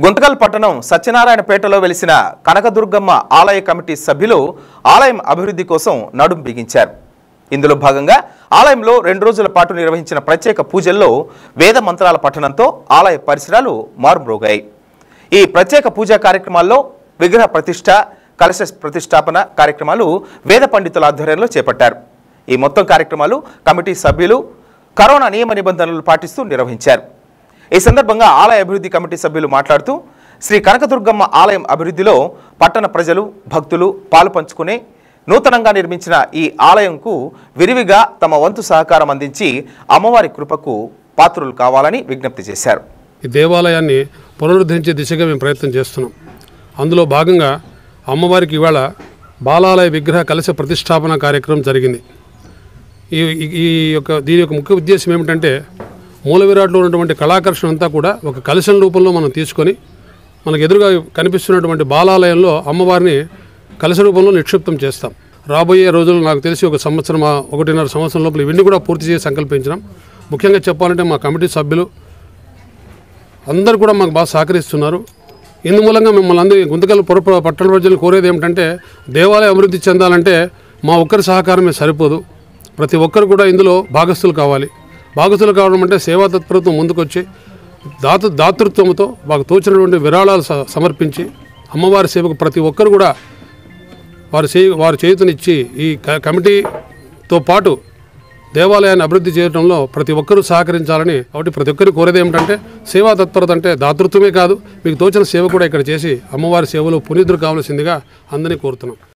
గుంతకల్ పట్టణం సత్యనారాయణపేటలో వెలిసిన కనకదుర్గమ్మ ఆలయ కమిటీ సభ్యులు ఆలయం అభివృద్ధి కోసం నడుం బిగించారు ఇందులో భాగంగా ఆలయంలో రెండు రోజుల పాటు నిర్వహించిన ప్రత్యేక పూజల్లో వేద మంత్రాల పఠనంతో ఆలయ పరిసరాలు మారుమ్రోగాయి ఈ ప్రత్యేక పూజా కార్యక్రమాల్లో విగ్రహ ప్రతిష్ట కలశ ప్రతిష్టాపన కార్యక్రమాలు వేద పండితుల ఆధ్వర్యంలో చేపట్టారు ఈ మొత్తం కార్యక్రమాలు కమిటీ సభ్యులు కరోనా నియమ నిబంధనలు పాటిస్తూ నిర్వహించారు ఈ సందర్భంగా ఆలయ అభివృద్ధి కమిటీ సభ్యులు మాట్లాడుతూ శ్రీ కనకదుర్గమ్మ ఆలయం అభివృద్ధిలో పట్టణ ప్రజలు భక్తులు పాలు పంచుకునే నూతనంగా నిర్మించిన ఈ ఆలయంకు విరివిగా తమ వంతు సహకారం అందించి అమ్మవారి కృపకు పాత్రులు కావాలని విజ్ఞప్తి చేశారు ఈ దేవాలయాన్ని పునరుద్ధరించే దిశగా మేము ప్రయత్నం చేస్తున్నాం అందులో భాగంగా అమ్మవారికి ఇవాళ బాలాలయ విగ్రహ కలశ ప్రతిష్టాపన కార్యక్రమం జరిగింది ఈ ఈ- ఈ యొక్క దీని యొక్క ముఖ్య ఉద్దేశం ఏమిటంటే మూల విరాట్లో ఉన్నటువంటి కళాకర్షణ అంతా కూడా ఒక కలశం రూపంలో మనం తీసుకొని మనకు ఎదురుగా కనిపిస్తున్నటువంటి బాలాలయంలో అమ్మవారిని కలశ రూపంలో నిక్షిప్తం చేస్తాం రాబోయే రోజుల్లో నాకు తెలిసి ఒక సంవత్సరం ఆ ఒకటిన్నర సంవత్సరం లోపల ఇవన్నీ కూడా పూర్తి చేసి సంకల్పించినాం ముఖ్యంగా చెప్పాలంటే మా కమిటీ సభ్యులు అందరూ కూడా మాకు బాగా సహకరిస్తున్నారు ఇందు మూలంగా మిమ్మల్ని అందరూ గుంతకల్ పుర పట్టణ ప్రజలు కోరేది ఏమిటంటే దేవాలయం అభివృద్ధి చెందాలంటే మా ఒక్కరి సహకారమే సరిపోదు ప్రతి ఒక్కరు కూడా ఇందులో భాగస్థులు కావాలి భాగస్థులు కావడం అంటే సేవా తత్పరత్వం ముందుకొచ్చి దాత దాతృత్వంతో మాకు తోచినటువంటి విరాళాలు స- సమర్పించి అమ్మవారి సేవకు ప్రతి ఒక్కరు కూడా వారి చే వారి చేతునిచ్చి ఈ క- కమిటీతో పాటు దేవాలయాన్ని అభివృద్ధి చేయడంలో ప్రతి ఒక్కరూ సహకరించాలని కాబట్టి ప్రతి ఒక్కరు కోరేది ఏమిటంటే సేవా తత్పరత అంటే దాతృత్వమే కాదు మీకు తోచిన సేవ కూడా ఇక్కడ చేసి అమ్మవారి సేవలో పునీతులు కావాల్సిందిగా అందరినీ కోరుతున్నాం